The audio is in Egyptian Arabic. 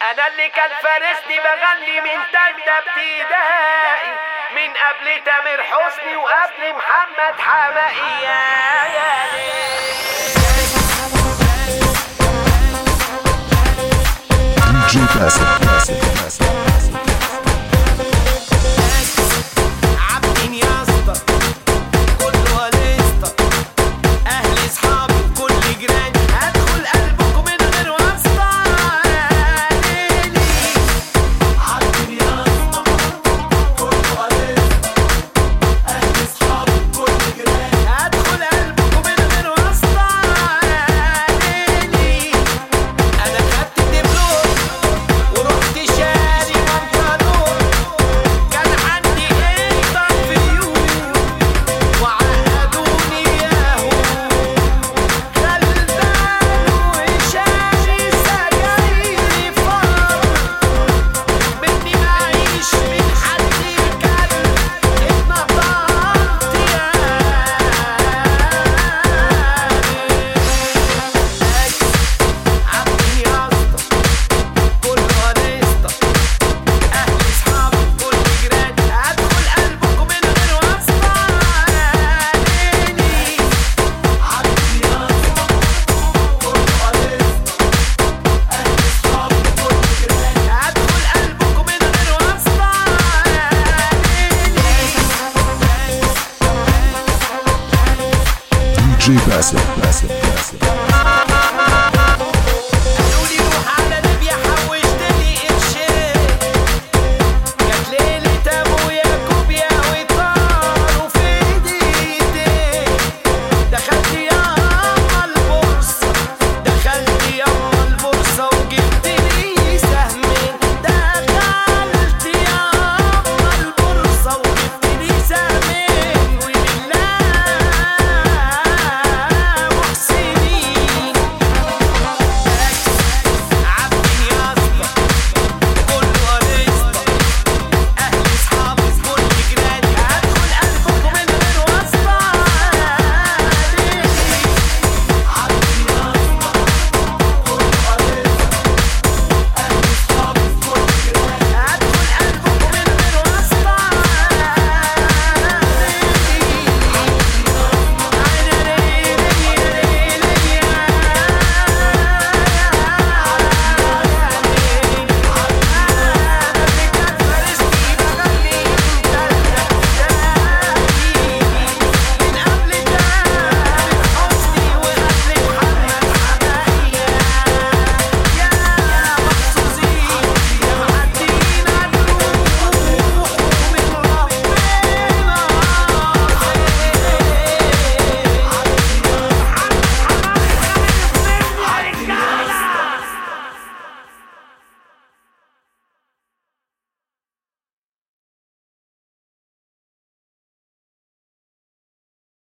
انا اللي كان فارسني بغني من تالتة ابتدائي من قبل تامر حسني وقبل محمد حماقي يا يا DJ Classic, Classic, Classic. عابدين يا اسطى كله قليسطة اهلي اصحابي كل جيراني هدخل قلبكم من غير واسطة يا ليلي عابدين يا اسطى كله قليسطة اهلي اصحابي كل جيراني هدخل قلبكم من غير واسطة يا ليلي انا خدت دبلوم ورحت شاري بنطلون كان عندي انترفيو وعقدوني ياهو غلبان وشاري سجايري فار مني معيش من حد يتكلم اتنطرت يا عبدي يا اسطى كله قليسطة أهلي صحابي كل جيراني هدخل قلبكم من غير واسطة يا ليلي عبدي يا اسطى كله قليسطة أهلي صحابي كل جيراني هدخل قلبكم من غير واسطة يا ليلي DJ Classic, Classic.